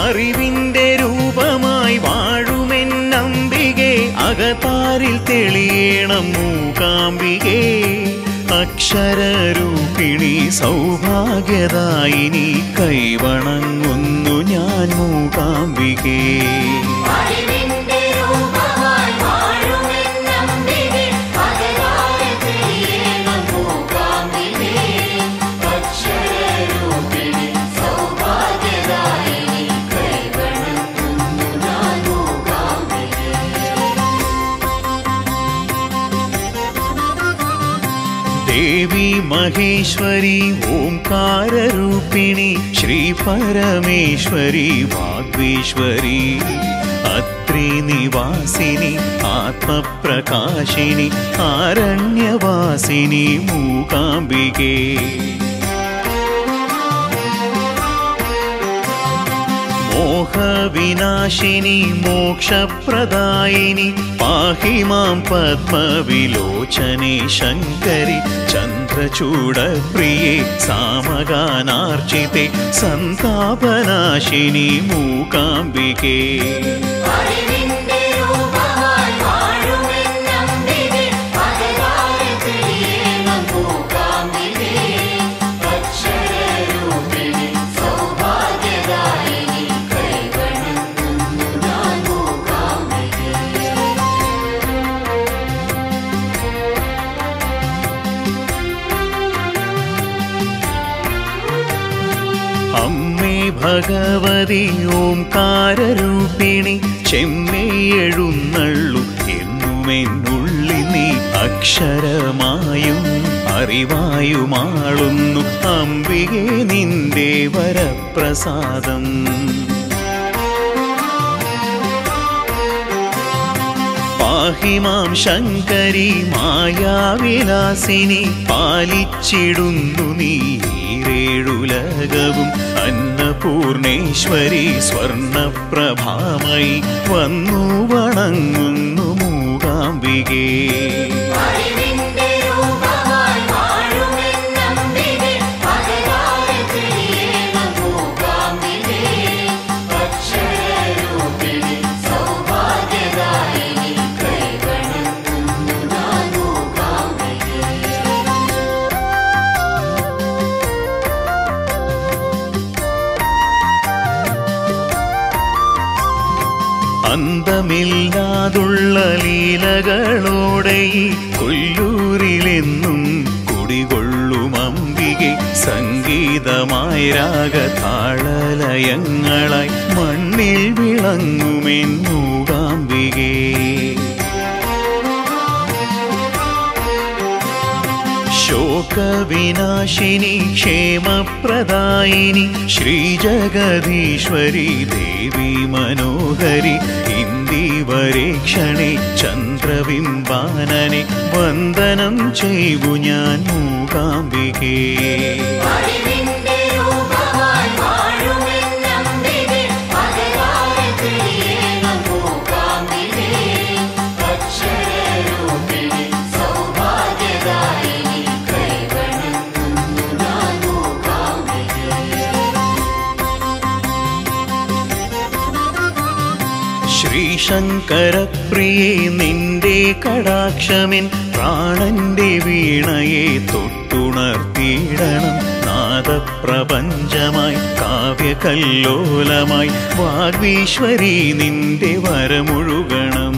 അറിവിന്റെ രൂപമായി വാഴുമെന്നംബികെ അകതാരിൽ തെളിയണം മൂകാംബികെ അക്ഷരരൂപിണി സൗഭാഗ്യദായിനി കൈവണങ്ങുന്നു ഞാൻ മൂകാംബികേ അറിവിന്റെ രൂപമായി വാഴുമെന്നമ്പികെ പകരാതെ തെളിയണം മൂകാംബികേ. അക്ഷരരൂപിണി സൗഭാഗ്യദായിനി കൈവണങ്ങുന്നു ഞാൻ മൂകാംബികേ. ദേവി മഹേശ്വരി ഓംകാരരൂപിണി ശ്രീ പരമേശ്വരി വാഗ്വേശ്വരി അത്രി നിവാസിനി ആത്മപ്രകാശിനി ആരണ്യവാസിനി മൂകാംബികേ മോഹവിനാശിനി മോക്ഷപ്രദായിനി പാഹി മാം പത്മവിലോചനെ ശങ്കരി ചന്ദ്രചൂഡപ്രിയേ സാമഗാനാർച്ചിതേ സന്താപനാശിനി മൂകാംബികേ അറിവിന്റെ രൂപമായി വാഴുമെന്നമ്പികെ പകരാതെ തെളിയണം മൂകാംബികേ. അക്ഷരരൂപിണി സൗഭാഗ്യദായിനി കൈവണങ്ങുന്നു ഞാൻ മൂകാംബികേ. അമ്മേ ഭഗവതി ഓംകാരരൂപിണി ചെമ്മേയെഴുന്നള്ളു എന്നുമെന്നുള്ളി നീ അക്ഷരമായും അറിവായുമാളുന്നു അംബികെ നിന്റെ വരപ്രസാദം പാഹി മാം ശങ്കരി മായാവിലാസിനി പാലിച്ചിടുന്നു നീ ഈരേഴുലകവും അന്നപൂർണേശ്വരി സ്വർണപ്രഭാമയി വന്നു വണങ്ങുന്നു മൂകാംബികേ അറിവിന്റെ രൂപമായി വാഴുമെന്നമ്പികെ പകരാതെ തെളിയണം മൂകാംബികേ. അക്ഷരരൂപിണി സൗഭാഗ്യദായിനി കൈവണങ്ങുന്നു ഞാൻ മൂകാംബികേ. അന്തമില്ലാതുള്ള ലീലകളോടെ ഈ കൊല്ലൂരിലെന്നും കുടികൊള്ളും അംബികെ സംഗീതമായി രാഗതാളലയങ്ങളായി മണ്ണിൽ വിളങ്ങുമെൻ മൂകാംബികേ ശോകവിനാശിനി ക്ഷേമപ്രദായിനി ശ്രീജഗദീശ്വരി ദേവി മനോഹരി ഇന്ദിവരേക്ഷണേ ചന്ദ്രബിംബാനനെ വന്ദനം ചെയ്തു ഞാൻ മൂകാംബികേ അറിവിന്റെ രൂപമായി വാഴുമെന്നമ്പികെ പകരാതെ തെളിയണം മൂകാംബികേ. അക്ഷരരൂപിണി സൗഭാഗ്യദായിനി കൈവണങ്ങുന്നു ഞാൻ മൂകാംബികേ. ശ്രീശങ്കരപ്രിയേ നിന്റെ കടാക്ഷമിൻ പ്രാണന്റെ വീണയെ തൊട്ടുണർത്തിയിടണം നാദപ്രപഞ്ചമായി കാവ്യകല്ലോലമായി വാഗ്വീശ്വരി നിന്റെ വരമുഴുകണം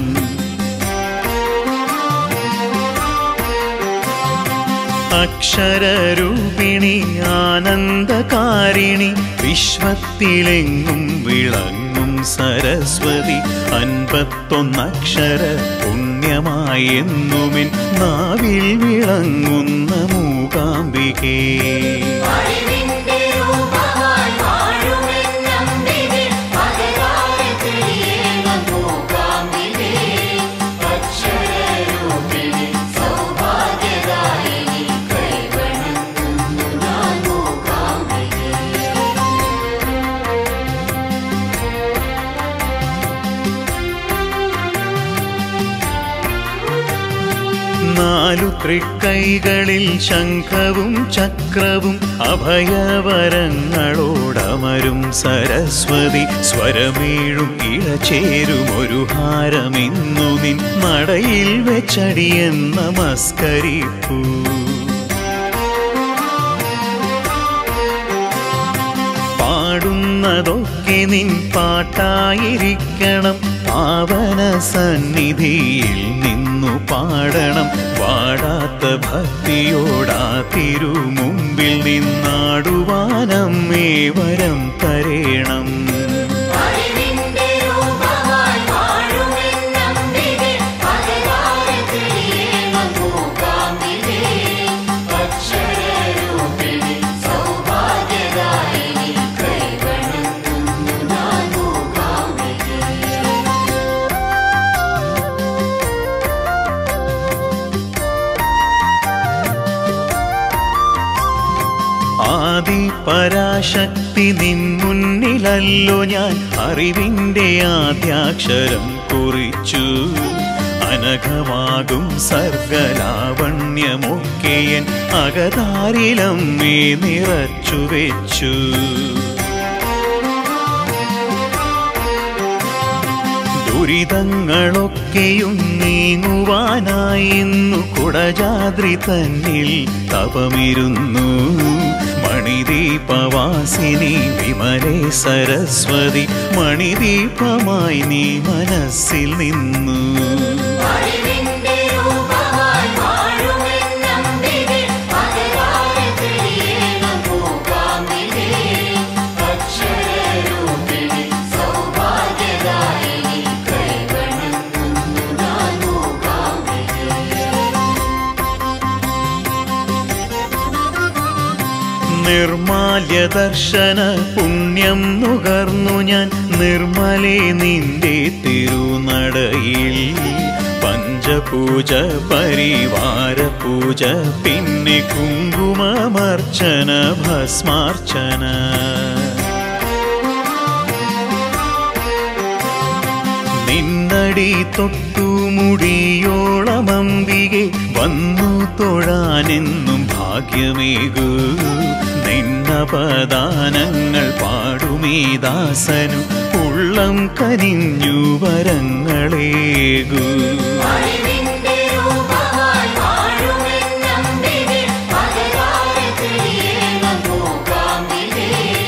അക്ഷരരൂപിണി ആനന്ദകാരിണി വിശ്വത്തിലെങ്ങും വിളങ്ങും സരസ്വതി അൻപത്തൊന്നക്ഷര പുണ്യമായി എന്നുമിൻ നാവിൽ വിളങ്ങുന്ന മൂകാംബികേ അറിവിന്റെ രൂപമായി വാഴുമെന്നമ്പികെ പകരാതെ തെളിയണം മൂകാംബികേ. അക്ഷരരൂപിണി സൗഭാഗ്യദായിനി കൈവണങ്ങുന്നു ഞാൻ മൂകാംബികേ. നാലു തൃക്കൈകളിൽ ശംഖവും ചക്രവും അഭയവരങ്ങളോടമരും സരസ്വതി സ്വരമേഴും ഇഴചേരും ഒരു ഹാരമിന്നു നിൻ നടയിൽ വെച്ചടിയൻ നമസ്കരിപ്പൂ പാടുന്നതൊക്കെ നിൻ പാട്ടായിരിക്കണം പാവന സന്നിധിയിൽ നിന്നു പാടണം വാടാത്ത ഭക്തിയോടാ തിരുമുമ്പിൽ നിന്നാടുവാനമ്മേ വരം തരേണം അറിവിന്റെ രൂപമായി വാഴുമെന്നമ്പികെ പകരാതെ തെളിയേണം മൂകാംബികേ. അക്ഷരരൂപിണി സൗഭാഗ്യദായിനി കൈവണങ്ങുന്നു ഞാൻ മൂകാംബികേ. ആദി പരാശക്തി നിൻ മുന്നിലല്ലോ ഞാൻ അറിവിൻ്റെ ആദ്യാക്ഷരം കുറിച്ചു അനഘമാകും സർഗലാവണ്യമൊക്കെയൻ അകതാരിലമ്മേ നിറച്ചു വെച്ചു ദുരിതങ്ങളൊക്കെയും നീങ്ങുവാനായി ഇന്നു കുടജാദ്രി തന്നിൽ തപമിരുന്നു മണിദീപവാസിനി വിമലേ സരസ്വതി മണിദീപമായി നീ മനസ്സിൽ നിന്നു അറിവിന്റെ രൂപമായി വാഴുമെന്നമ്പികെ പകരാതെ തെളിയേണം മൂകാംബികേ. അക്ഷരരൂപിണി സൗഭാഗ്യദായിനി കൈവണങ്ങുന്നു ഞാൻ മൂകാംബികേ. നിർമാല്യ ദർശന പുണ്യം നുകർന്നു ഞാൻ നിർമ്മലേ നിന്റെ തിരുനടയിൽ പഞ്ചപൂജ പരിവാര പൂജ പിന്നെ കുങ്കുമമർച്ചന ഭസ്മാർച്ചന നിന്നടി തൊട്ടു മുടിയോളമമ്പികെ വന്നു തൊഴാനെന്നും ഭാഗ്യമേകൂ നിന്നപദാനങ്ങൾ പാടുമീ ദാസനു ഉള്ളം കനിഞ്ഞു വരങ്ങളേകൂ അറിവിന്റെ രൂപമായി വാഴുമെന്നമ്പികെ പകരാതെ തെളിയേണം മൂകാംബികേ.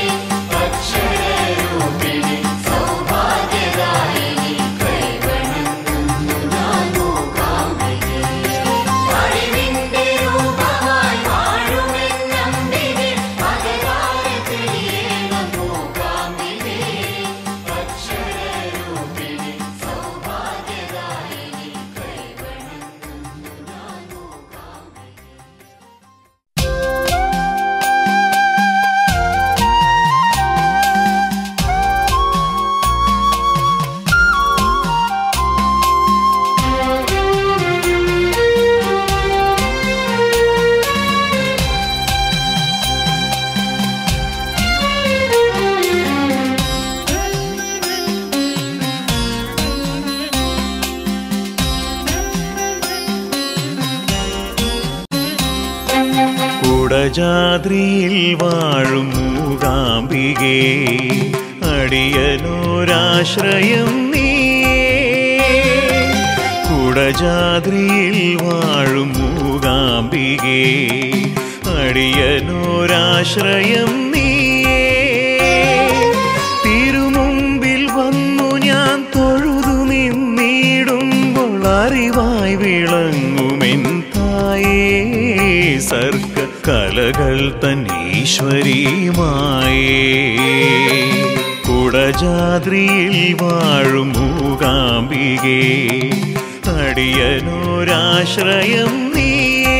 അക്ഷരരൂപിണി സൗഭാഗ്യദായിനി കൈവണങ്ങുന്നു ഞാൻ മൂകാംബികേ. അറിവിന്റെ രൂപമായി വാഴുമെന്നമ്പികെ പകരാതെ തെളിയേണം മൂകാംബികേ. അക്ഷരരൂപിണി സൗഭാഗ്യദായിനി കൈവണങ്ങുന്നു ഞാൻ മൂകാംബികേ. കുടജാദ്രിയിൽ വാഴും മൂകാംബികേ അടിയനോരാശ്രയം നീ കുടജാദ്രിയിൽ വാഴും മൂകാംബികേ അടിയനോരാശ്രയം നീ തിരുമുമ്പിൽ വന്നു ഞാൻ തൊഴുതു നിന്നിടുമ്പോൾ അറിവായി വിളങ്ങുമെൻ തായേ സർഗ കലകൾ തന്നീശ്വരീമായേ കുടജാദ്രിയിൽ വാഴും മൂകാംബികേ അടിയനോരാശ്രയം നീയേ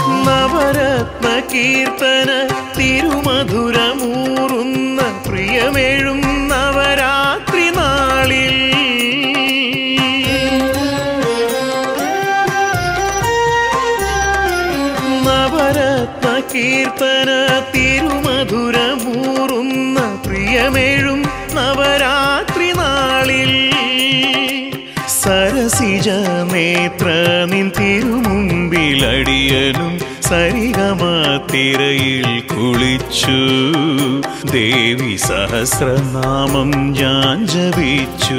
നവരത്ന കീർത്തന തിരുമധുരമൂറുന്ന പ്രിയമേഴും നവരാത്രി നാളിൽ നവരത്ന കീർത്തന തിരുമധുരമൂറുന്ന പ്രിയമേഴും നവരാത്രി നാളിൽ സരസിജ നേത്ര നിൻ തിരുമുമ്പിലടിയനും സരിഗമ തിരയിൽ കുളിച്ചു ദേവി സഹസ്രനാമം ഞാൻ ജപിച്ചു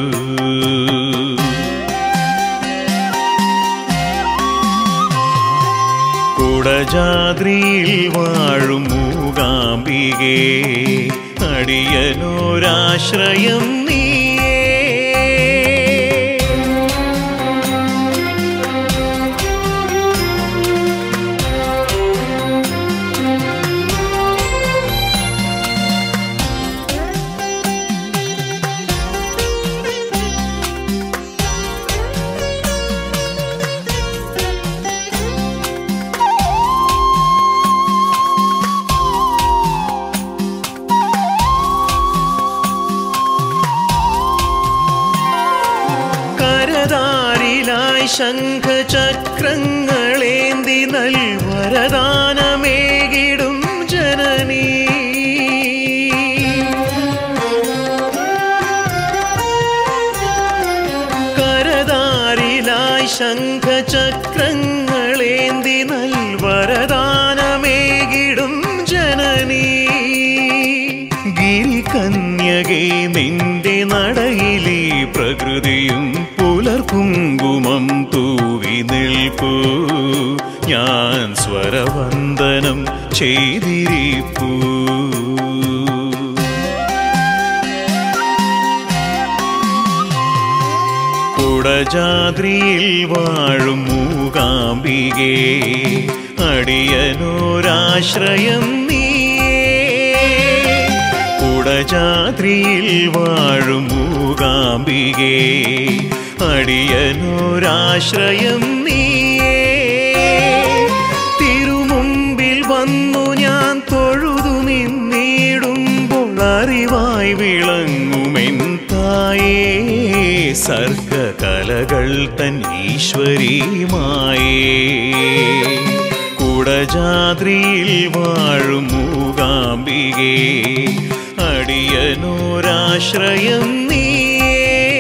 കുടജാദ്രിയിൽ വാഴും മൂകാംബികേ അടിയനോരാശ്രയം നീയേ കരതാരിലായി ശംഖചക്രങ്ങളേന്തി നൽവരദാനമേകിടും ജനനീ കരതാരിലായി ശംഖചക്രങ്ങളേന്തി നൽവരദാനമേകിടും ജനനീ ഗിരികന്യകെ നിന്റെ നടയിലെ പ്രകൃതിയും പുലർകുങ്കുമം തൂവി നിൽപ്പൂ ഞാൻ സ്വരവന്ദനം ചെയ്തിരിപ്പൂ കുടജാദ്രിയിൽ വാഴും മൂകാംബികേ അടിയനോരാശ്രയം നീയേ കുടജാദ്രിയിൽ വാഴും മൂകാംബികേ അടിയനോരാശ്രയം നീയേ തിരുമുമ്പിൽ വന്നു ഞാൻ തൊഴുതു നിന്നിടുമ്പോൾ അറിവായി വിളങ്ങുമെൻ തായേ സർഗകലകൾ തൻ ഈശ്വരീമായേ കുടജാദ്രിയിൽ വാഴും മൂകാംബികേ അടിയനോരാശ്രയം നീയേ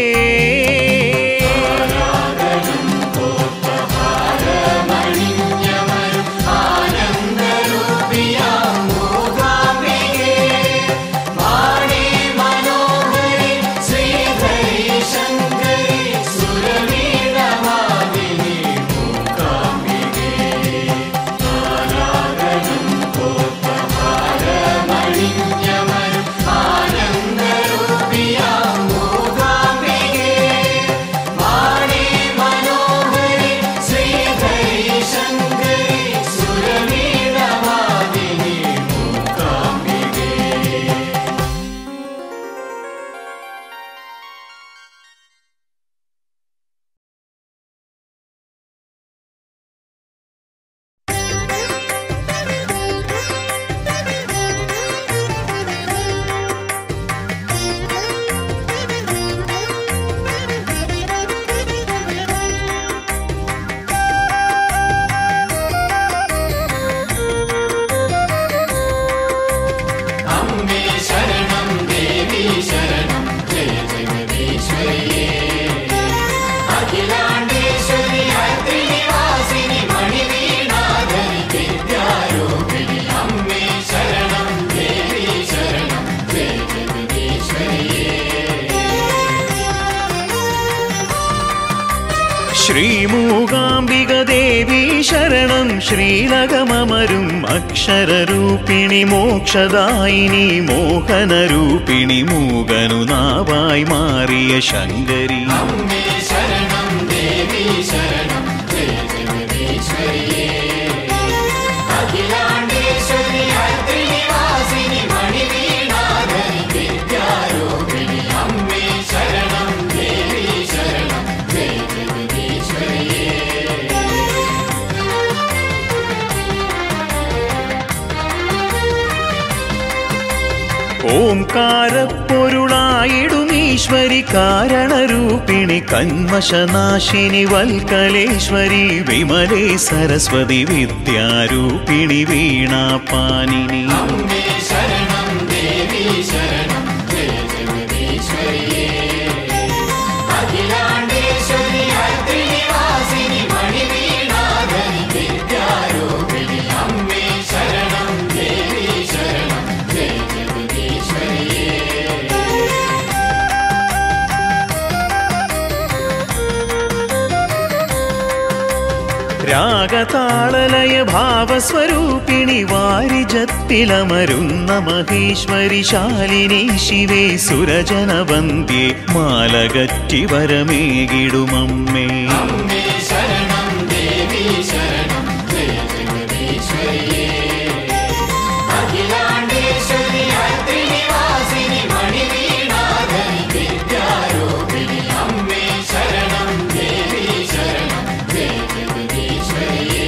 ശ്രീമൂകാംബിക ദേവി ശരണം ശ്രീലകമമരും അക്ഷരരൂപിണി മോക്ഷദായിനി മോഹനരൂപിണി മൂകനു നാവായി മാറിയ ശങ്കരി ഓംകാരപ്പൊരുളായിടും ഈശ്വരി കാരണരൂപിണി കന്മശനാശിനി വൽക്കലേശ്വരി വിമലേ സരസ്വതി വിദ്യാരൂപിണി വീണാപാനിനി അമ്മേ ശരണം ദേവി ശരണം ജയ ജഗദീശ്വരിയേ അഖിലാണ്ടേശ്വരി അത്രിനിവാസിനി മണിവീണാധരി വിദ്യാരൂപിണി അമ്മേ ശരണം ദേവി ശരണം ജയ ജഗദീശ്വരിയേ രാഗതാളലയ ഭാവസ്വരൂപിണി വാരിജത്തിലമരുന്ന മഹേശ്വരി ശാലിനി ശിവേ സുരജനവന്ധ്യേ മാലകറ്റി വരമേകിടുമമ്മേ അമ്മേ ശരണം ദേവി ശരണം ജയ ജഗദീശ്വരിയേ അഖിലാണ്ടേശ്വരി അത്രിനിവാസിനി മണിവീണാധരി വിദ്യാരൂപിണി അമ്മേ ശരണം ദേവി ശരണം ജയ ജഗദീശ്വരിയേ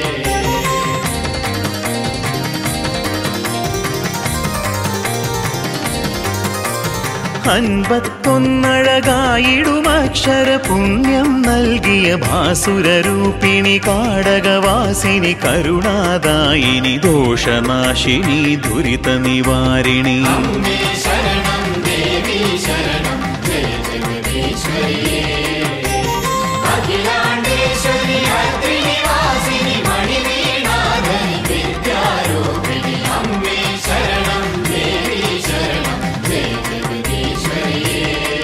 അൻപത്തൊന്നഴകായിടുമക്ഷര പുണ്യം നൽകിയ ഭാസുരരൂപിണി കാടകവാസിനി കരുണാദായിനി ദോഷനാശിനി ദുരിത നിവാരിണി അമ്മേ ശരണം ദേവി ശരണം ജയ ജഗദീശ്വരിയേ അഖിലാണ്ടേശ്വരി അത്രിനിവാസിനി മണിവീണാധരി വിദ്യാരൂപിണി അമ്മേ ശരണം ദേവി ശരണം ജയ ജഗദീശ്വരിയേ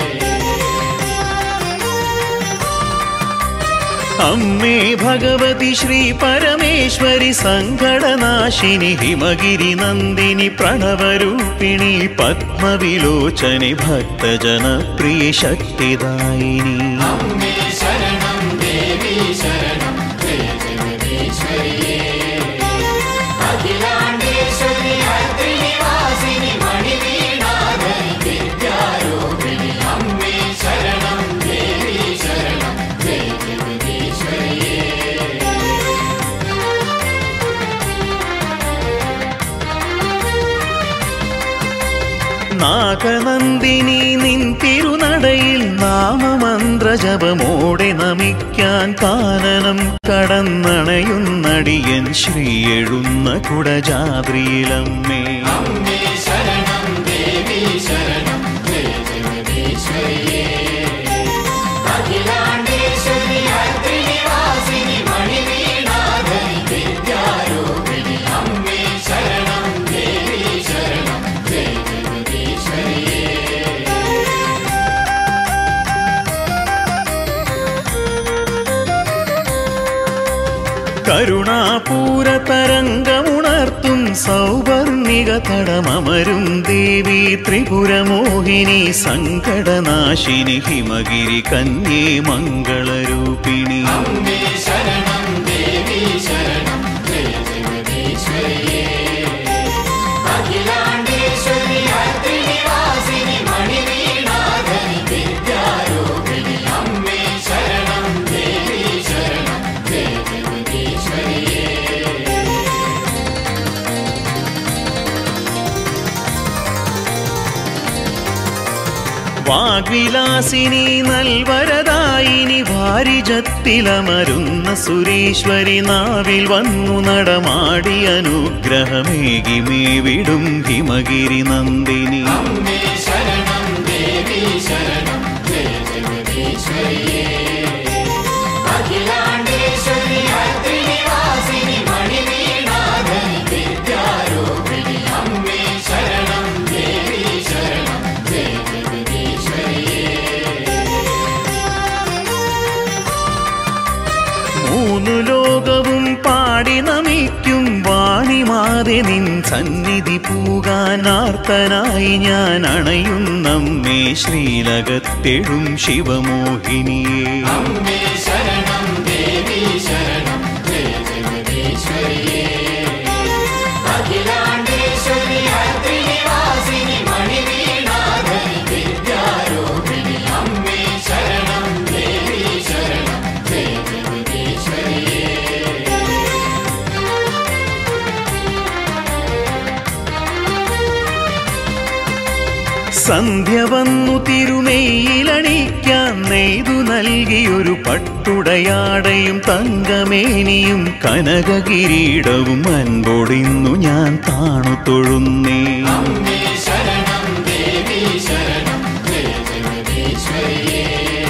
അമ്മേ ഭഗവതി ശ്രീ പരമേശ്വരി സങ്കടനാശിനി ഹിമഗിരി നന്ദിനി പ്രണവരൂപിണി പത്മവിലോചനി ഭക്തജനപ്രിയ ശക്തിദായിനി അമ്മേ ശരണം ദേവി ശരണം ജയ ജഗദീശ്വരിയേ അഖിലാണ്ടേശ്വരി അത്രിനിവാസിനി മണിവീണാധരി വിദ്യാരൂപിണി അമ്മേ ശരണം ദേവി ശരണം ജയ ജഗദീശ്വരിയേ നാഗനന്ദിനി നിൻ തിരുനടയിൽ നാമമന്ത്രജപമോടെ നമിക്കാൻ കാനനം കടന്നണയുന്നടിയൻ ശ്രീ എഴുന്ന കുടജാദ്രിയിലമ്മേ അമ്മേ ശരണം ദേവി ശരണം ജയ ജഗദീശ്വരിയേ അഖിലാണ്ടേശ്വരി അത്രിനിവാസിനി മണിവീണാധരി വിദ്യാരൂപിണി അമ്മേ ശരണം ദേവി ശരണം ജയ ജഗദീശ്വരിയേ കരുണാപൂര തരംഗമുണർത്തും സൗവർണിക തടമമരും ദേവി ത്രിപുരമോഹിനി സങ്കടനാശിനി ഹിമഗിരി കന്യേ മംഗളരൂപിണി അമ്മേ ശരണം ദേവി ശരണം ജയ ജഗദീശ്വരിയേ അഖിലാണ്ടേശ്വരി അത്രിനിവാസിനി മണിവീണാധരി വിദ്യാരൂപിണി അമ്മേ ശരണം ദേവി ശരണം ജയ ജഗദീശ്വരിയേ വാഗ്വിലാസിനി നൽവരദായിനി വാരിജത്തിലമരുന്ന സുരേശ്വരി നാവിൽ വന്നു നടമാടി അനുഗ്രഹമേകി മേവിടും ഹിമഗിരി നന്ദിനി അമ്മേ ശരണം ദേവി ശരണം ജയ ജഗദീശ്വരിയേ അഖിലാണ്ടേശ്വരി അത്രിനിവാസിനി മണിവീണാധരി വിദ്യാരൂപിണി അമ്മേ ശരണം ദേവി ശരണം ജയ ജഗദീശ്വരിയേ മൂന്നു ലോകവും പാടി നമിക്കും വാണിമാതെ നിൻ സന്നിധി പൂകാനാർത്തനായി ഞാൻ അണയുന്നമ്മേ ശ്രീലകത്തെഴും ശിവമോഹിനിയേ അമ്മേ ശരണം ദേവി ശരണം ജയ ജഗദീശ്വരിയേ അഖിലാണ്ടേശ്വരി അത്രിനിവാസിനി മണിവീണാധരി വിദ്യാരൂപിണി അമ്മേ ശരണം ദേവി ശരണം ജയ ജഗദീശ്വരിയേ സന്ധ്യ വന്നു തിരുമെയിലണിക്കാൻ നെയ്തു നൽകിയൊരു പട്ടുടയാടയും തങ്കമേനിയും കനകകിരീടവും അൻപൊടിന്നു ഞാൻ താണു തൊഴുന്നേ അമ്മേ ശരണം ദേവി ശരണം ജയ ജഗദീശ്വരിയേ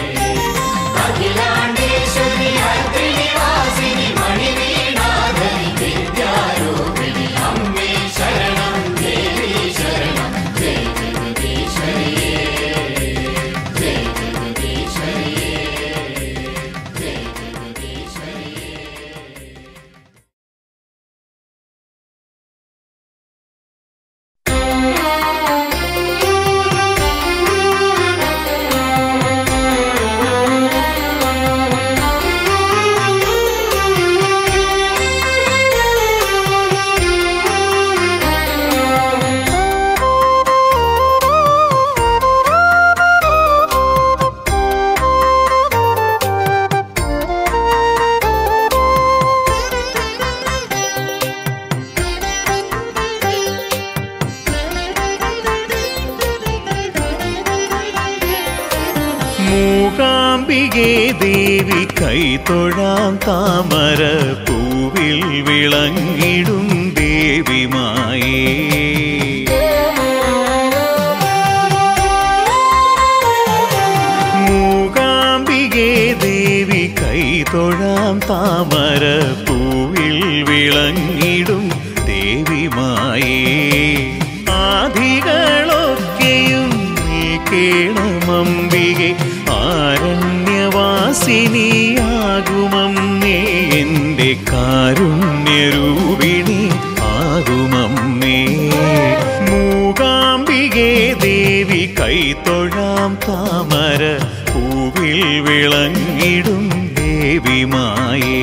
അഖിലാണ്ടേശ്വരി അത്രിനിവാസിനി മണിവീണാധരി വിദ്യാരൂപിണി അമ്മേ ശരണം ദേവി ശരണം ജയ ജഗദീശ്വരിയേ ജയ ജഗദീശ്വരിയേ ജയ ജഗദീശ്വരിയേ മൂകാംബികേ ദേവി കൈതൊഴാം താമര പൂവിൽ വിളങ്ങിടും ദേവിമായേ മൂകാംബികേ ദേവി കൈതൊഴാം താമര പൂവിൽ വിളങ്ങിടും ദേവിമായേ ആധികളൊക്കെയും നീ കേളമംബികെ ആരണ്യവാസിനിയാകുമമ്മേ എൻ്റെ കാരുണ്യരൂപിണി ആകുമമ്മേ മൂകാംബികേ ദേവി കൈതൊഴാം താമര പൂവിൽ വിളങ്ങിടും ദേവിമായേ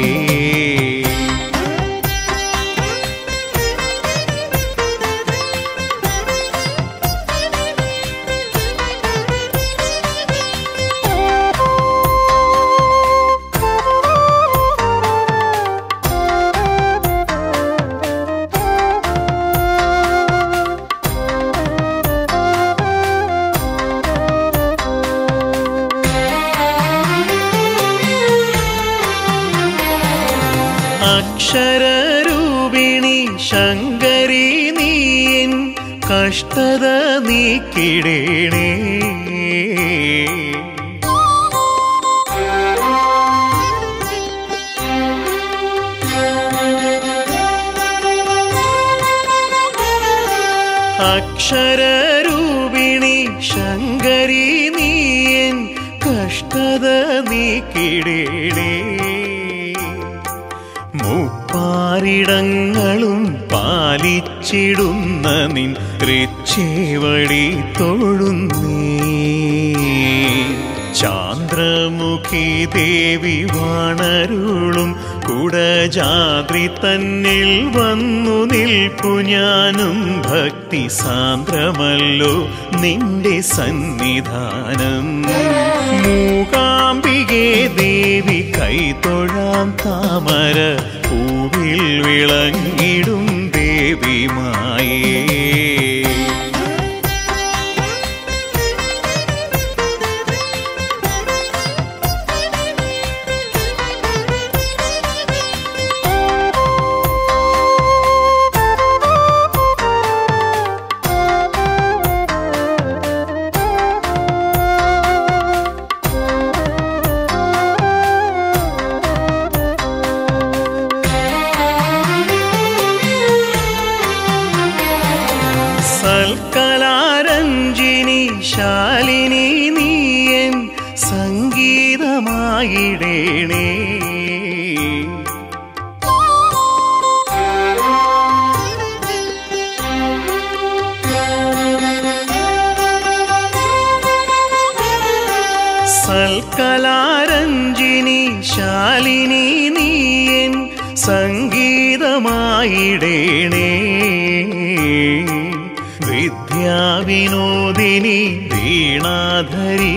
അക്ഷരരൂപിണി ശങ്കരി നീൻ കഷ്ടത നീക്കിടേണേ അക്ഷരരൂപിണി ശങ്കരി നീൻ കഷ്ടത നീക്കിടേണേ മുപ്പാരിടങ്ങളും പാലിച്ചിടുന്ന നിൻ റിച്ചേവടി തൊഴുന്നേ ചാന്ദ്രമുഖി ദേവി വാണരുളും കുടജാദ്രി തന്നിൽ വന്നു നിൽപ്പു ഞാനും ഭക്തി സാന്ദ്രമല്ലോ നിന്റെ സന്നിധാനം മൂകാംബികേ ദേവി കൈതൊഴാം താമര പൂവിൽ വിളങ്ങിടും ദേവിമായേ സൽക്കലാരഞ്ജിനി ശാലിനി നീയൻ സംഗീതമായിടേണേ സൽക്കലാരഞ്ജിനി ശാലിനി നീയൻ സംഗീതമായിടേണേ വിദ്യാവിനോദിനി വീണാധരി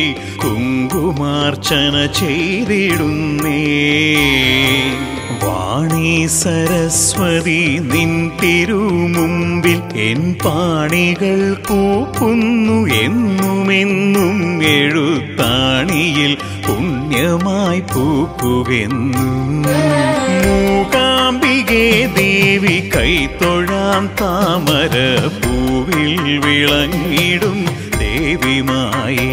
കുങ്കുമാർച്ചന ചെയ്തിടുന്നേ വാ വാണി സരസ്വതി നിൻ തിരുമുമ്പിൽ എൻ പാണികൾ കൂപ്പുന്നു എന്നുമെന്നും എഴുത്താണിയിൽ പുണ്യമായി പൂക്കുവെന്നും മൂകാംബികേ ദേവി കൈത്തൊഴാം താമര പൂവിൽ വിളങ്ങിടും ദേവിമായേ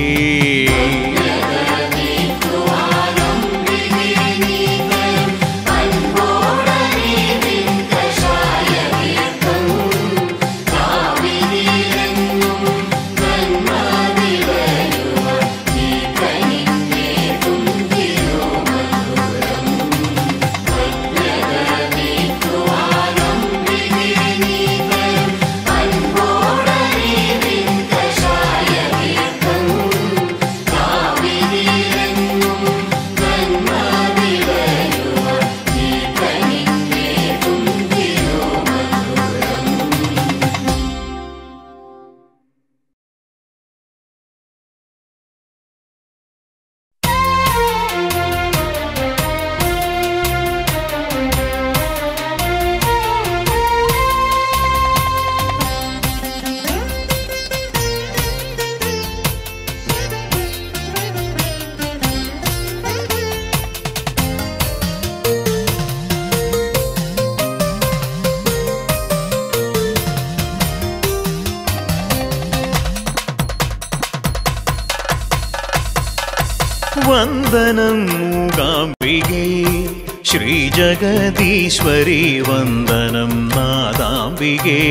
വന്ദനം മൂകാംബികേ ശ്രീജഗദീശ്വരി വന്ദനം നാദാംബികേ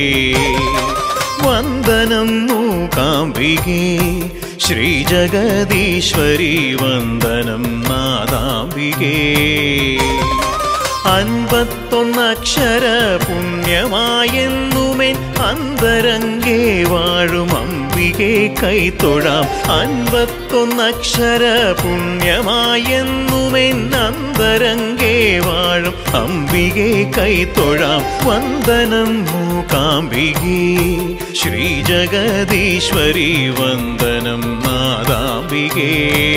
വന്ദനം മൂകാംബികേ ശ്രീജഗദീശ്വരി വന്ദനം നാദാംബികേ അൻപത്തൊന്നക്ഷര പുണ്യമായെന്നുമെൻ അന്തരംഗേ വാഴും അംബികെ കൈത്തൊഴാം അൻപത്തൊന്നക്ഷര പുണ്യമായെന്നുമെൻ അന്തരംഗേ വാഴും അംബികെ കൈത്തൊഴാം വന്ദനം മൂകാംബികേ ശ്രീജഗദീശ്വരി വന്ദനം നാദാംബികേ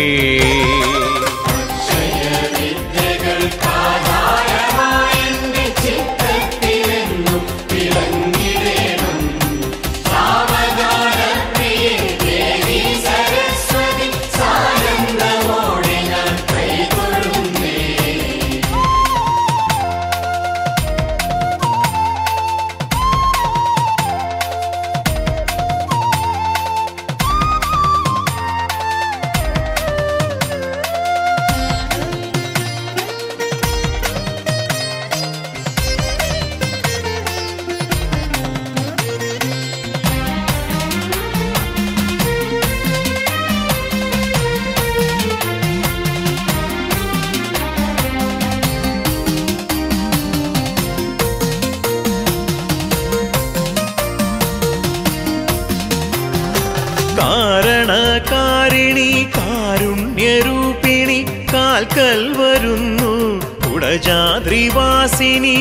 കാരണകാരിണി കാരുണ്യരൂപിണി കാൽക്കൽ വരുന്നു കുടജാദ്രിവാസിനി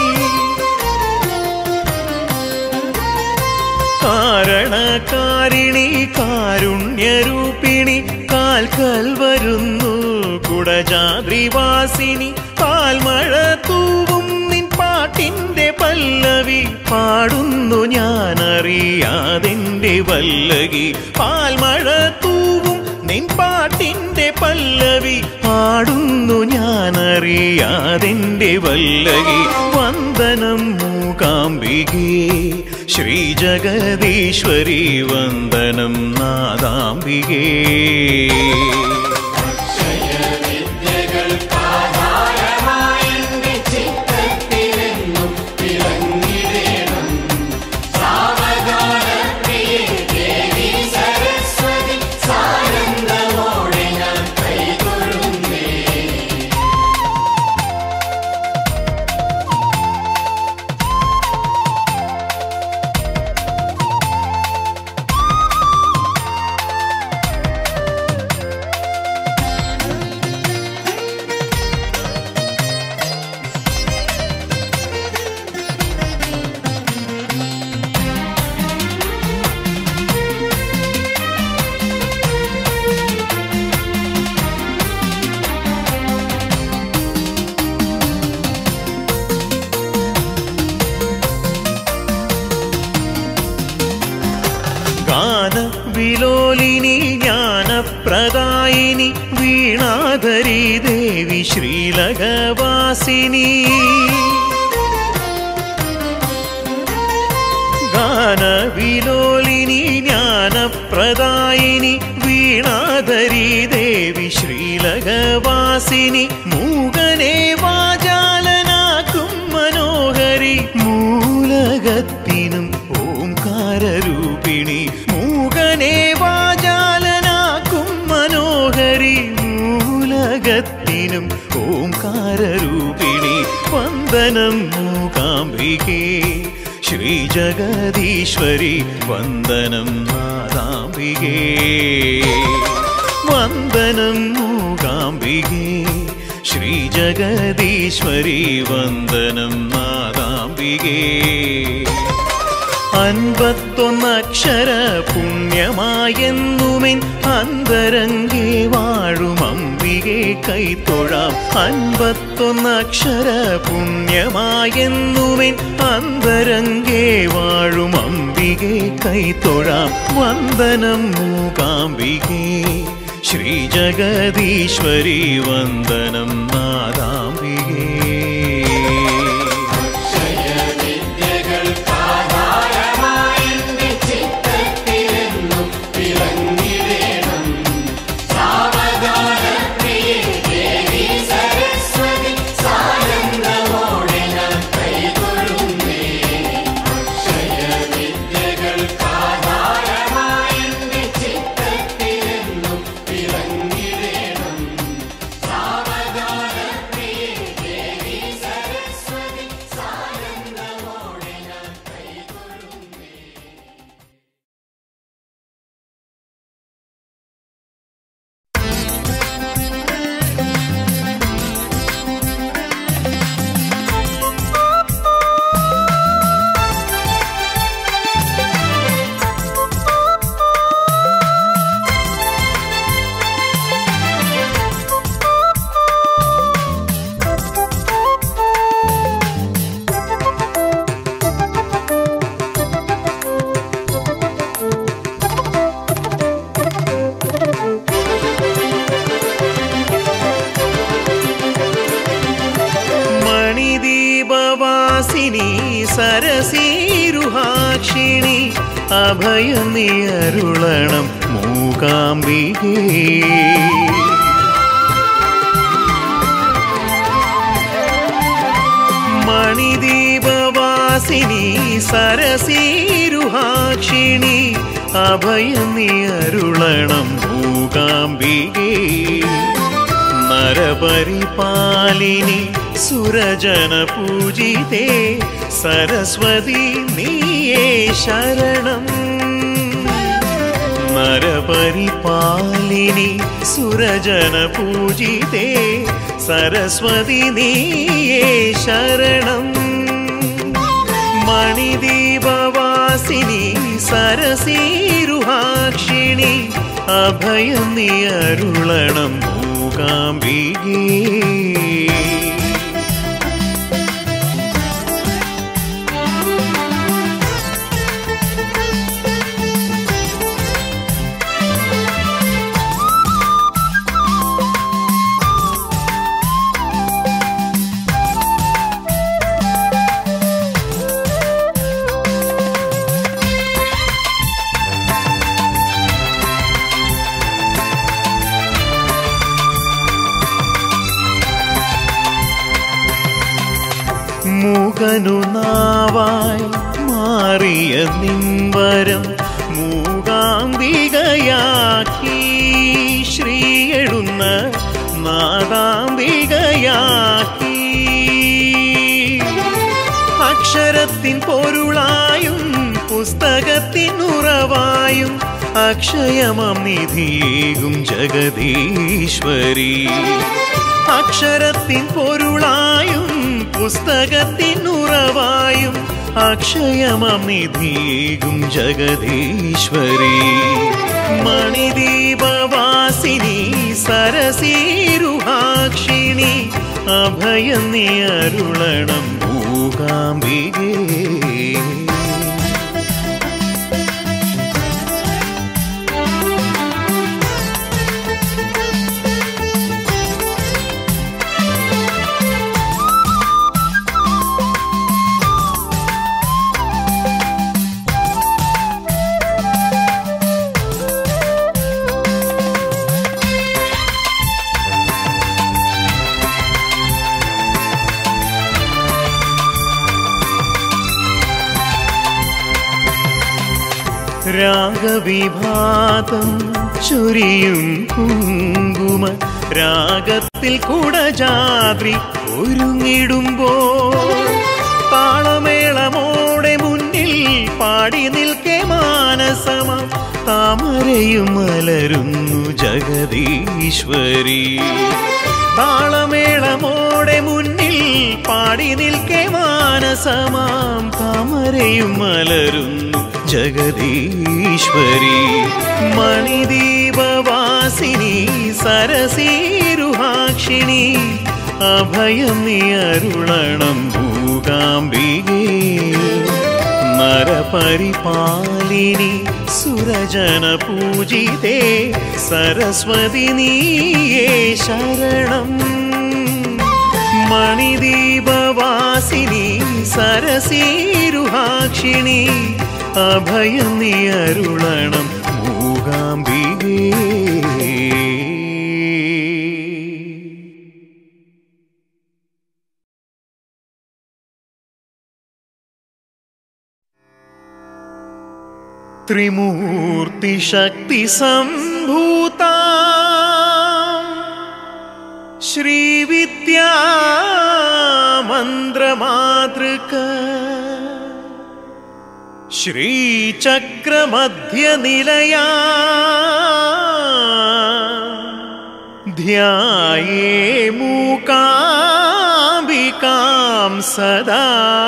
കാരണകാരിണി കാരുണ്യരൂപിണി കാൽക്കൽ വരുന്നു കുടജാദ്രിവാസിനി പാൽമഴ തൂവും നിൻ പാട്ടിന്റെ പല്ലവി പാടുന്നു ഞാനറിയാതെന്റെ വല്ലകി പാൽമഴ തൂവും നിൻ പാട്ടിന്റെ പല്ലവി പാടുന്നു ഞാനറിയാതെന്റെ വല്ലകി വന്ദനം മൂകാംബികേ ശ്രീജഗദീശ്വരി വന്ദനം നാദാംബികേ വീണാധരി ദേവി ശ്രീലകവാസിനി ഗാനവിലോലിനി ജ്ഞാനപ്രദായിനി വീണാധരി ദേവി ശ്രീലകവാസിനി മൂകനെ വാചാലനാക്കും മനോഹരി മൂലകത്തിനും ഓംകാരരൂപിണി മൂകനെ വാചാലനാക്കും മനോഹരി മൂലകത്തിനും ഓംകാരരൂപിണി വന്ദനം മൂകാംബികേ ശ്രീജഗദീശ്വരി വന്ദനം നാദാംബികേ വന്ദനം മൂകാംബികേ ശ്രീജഗദീശ്വരി വന്ദനം നാദാംബികേ അൻപത്തൊന്നക്ഷര പുണ്യമായെന്നുമെൻ അന്തരംഗേ വാഴും അംബികെ കൈത്തൊഴാം അൻപത്തൊന്നക്ഷര പുണ്യമായെന്നുമെൻ അന്തരംഗേ വാഴും അംബികെ കൈത്തൊഴാം വന്ദനം മൂകാംബികേ ശ്രീജഗദീശ്വരി വന്ദനം നാദാംബികേ വിദ്യകൾക്കാധാരമായെന്റെ ചിത്തത്തിലെന്നും വിളങ്ങിടേണം സാവധാന പ്രിയേ ദേവി സരസ്വതി സാനന്ദമോടെ ഞാൻ കൈതൊഴുന്നേ അക്ഷയ വിദ്യകൾക്കാധാരമായെന്റെ ചിത്തത്തിലെന്നും വിളങ്ങിടേണം സാവധാന പ്രിയേ ദേവി സരസ്വതി സാനന്ദമോടെ ഞാൻ കൈതൊഴുന്നേ മണിദീപവാസിനി സരസീരുഹാക്ഷിണി അഭയം നീ അരുളണം മൂകാംബികേ മണിദീപവാസിനി സരസീരുഹാക്ഷിണി അഭയം നീ അരുളണം മൂകാംബികേ നരപരിപാലിനി സുരജന പൂജിതേ സരസ്വതി നീയേ ശരണം നരപരിപാലിനി സുരജന പൂജിതേ സരസ്വതി നീയേ ശരണം മണിദീപവാസിനി സരസീരുഹാക്ഷിണി അഭയം നീ അരുളണം മൂകാംബികേ മൂകനു നാവായി മാറിയ നിമ്പരം മൂകാംബികയാക്കി ശ്രീയെഴുന്ന നാദാംബികയാക്കി അക്ഷരത്തിൻ പൊരുളായും പുസ്തകത്തിൻ ഉറവായും അക്ഷയമം നിധിയേകും ജഗദീശ്വരി അക്ഷരത്തിൻ പൊരുളായും പുസ്തകത്തിൻ ഉറവായും അക്ഷയമം നിധിയേകും ജഗദീശ്വരി മണിദീപവാസിനി സരസീരുഹാക്ഷിണി അഭയം നീ അരുളണം മൂകാംബികേ രാഗവിഭാതം ചൊരിയും കുങ്കുമ രാഗത്തിൽ കുടജാദ്രി ഒരുങ്ങിടുമ്പോൾ താളമേളമോടെ മുന്നിൽ പാടി നിൽക്കെ മാനസമ താമരയും മലരുന്നു ജഗദീശ്വരി താളമേളമോടെ മുന്നിൽ പാടി നിൽക്കെ മാനസമാം താമരയും മലരുന്നു ജഗദീശ്വരി മണിദീപവാസിനി സരസീരുഹാക്ഷിണി അഭയം നീ അരുളണം മൂകാംബികേ നരപരിപാലിനി സുരജന പൂജിതേ സരസ്വതി നീയേ ശരണം മണിദീപവാസിനി സരസീരുഹാക്ഷിണി അഭയം നീ അരുളണം മൂകാംബികേ त्रिमूर्तिशक्ति सम्भूता श्रीविद्या मन्द्रमातृक श्रीचक्रमध्यनिलया ध्याये मूकाम्बिकां सदा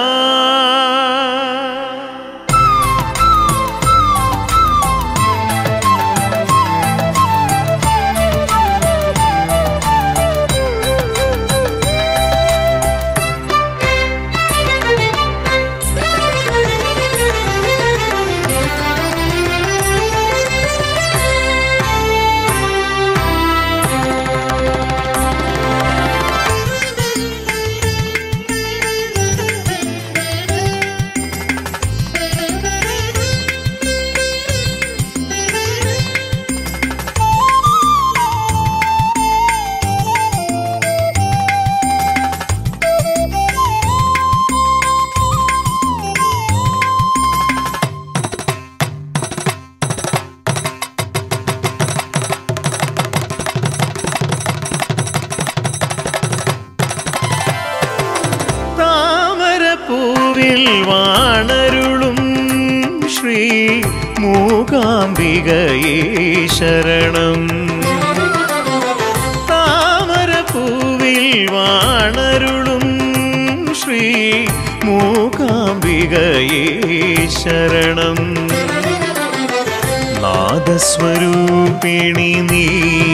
താമരപ്പൂവിൽ വാണരുളും ശ്രീ മൂകാംബികയേ ശരണം താമരപ്പൂവിൽ വാണരുളും ശ്രീ മൂകാംബികയേ ശരണം നാദസ്വരൂപിണി നീ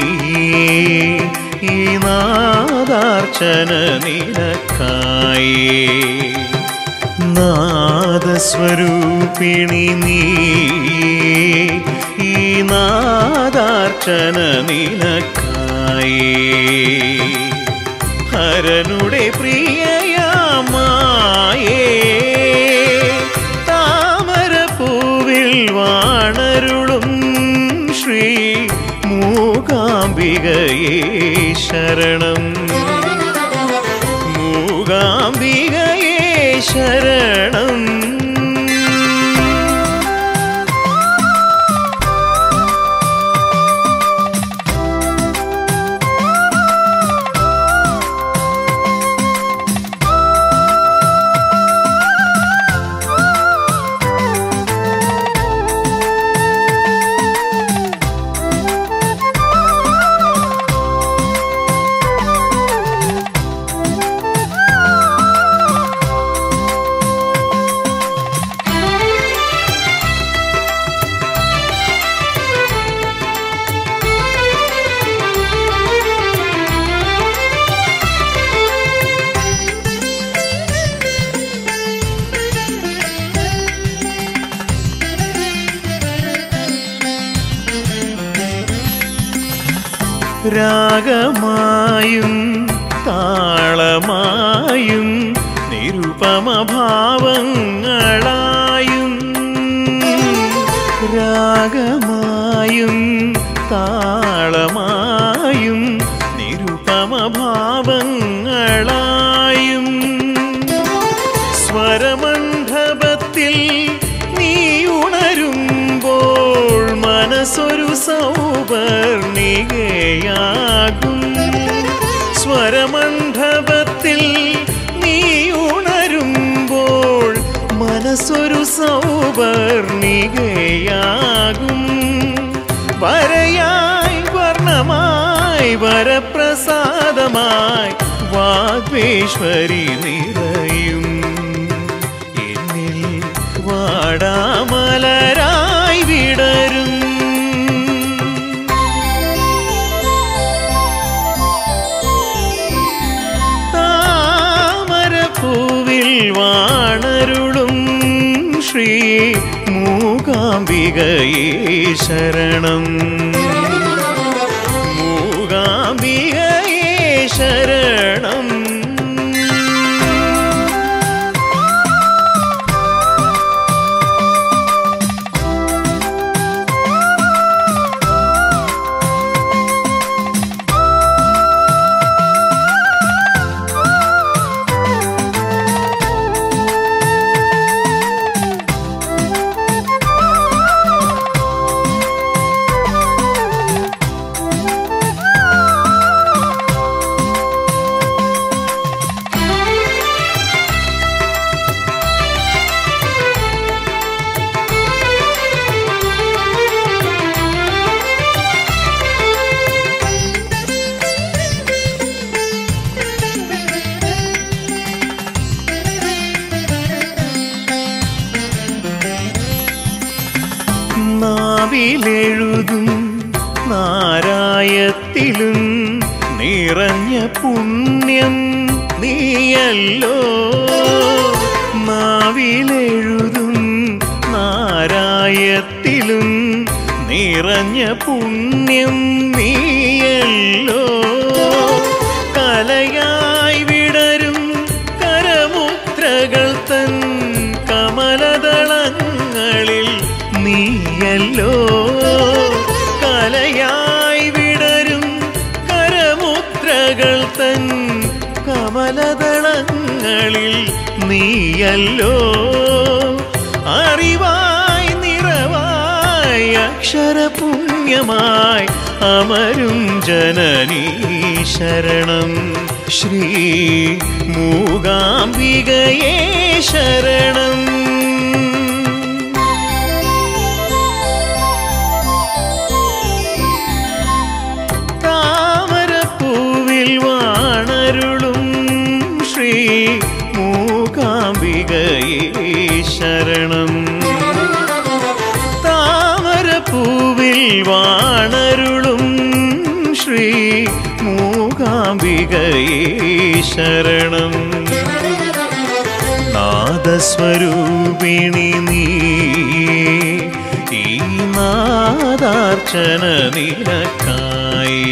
ഈ നാദാർച്ചന നിനക്കായേ നാദസ്വരൂപിണി നീ ഈ നാദാർച്ചന നിനക്കായേ ഹരനുടെ പ്രിയയാമായേ താമരപ്പൂവിൽ വാണരുളും ശ്രീ മൂകാംബികയേ ശരണം മൂകാംബികയേ ശരണം രാഗമായും താളമായും നിരുപമഭാവങ്ങളായും രാഗമായും താളമായും നിരുപമഭാവങ്ങളായും സ്വരമണ്ഡപത്തിൽ നീ ഉണരുമ്പോൾ മനസ്സൊരു സൗവർണികയാകും വരയായി വർണ്ണമായി വരപ്രസാദമായി വാഗ്വേശ്വരി നിറയും എന്നിൽ വാടാമലരായി വിടരും താമരപ്പൂവിൽ വാണരുളും ശ്രീ മൂകാംബികയേ ശരണം മൂകാംബികയേ ശരണം നാവിലെഴുതും നാരായത്തിലും നിറഞ്ഞ പുണ്യം നീയല്ലോ നാവിലെഴുതും നാരായത്തിലും നിറഞ്ഞ പുണ്യം നീയല്ലോ കലയായി വിടരും കരമുദ്രകൾ തൻ കമലദളങ്ങളിൽ നീയല്ലോ കലയായി വിടരും കരമുദ്രകൾ തൻ കമലദളങ്ങളിൽ നീയല്ലോ അറിവായി നിറവായി അക്ഷരപുണ്യമായി അമരും ജനനീ ശരണം ശ്രീ മൂകാംബികയേ ശരണം താമരപ്പൂവിൽ വാണരുളും ശ്രീ മൂകാംബികയേ ശരണം താമരപ്പൂവിൽ വാണരുളും ശ്രീ മൂകാംബികയേ ശരണം നാദസ്വരൂപിണി നീ ഈ നാദാർച്ചന നിനക്കായി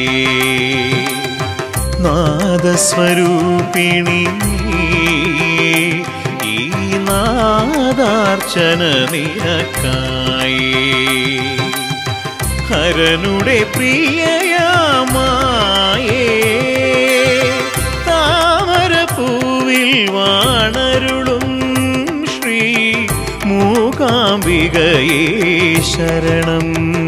നാദസ്വരൂപിണി നീ ഈ നാദാർച്ചന നിനക്കായി ഹരനുടെ പ്രിയയാമായേ താമരപ്പൂവിൽ വാണരുളും ശ്രീ മൂകാംബികയേ ശരണം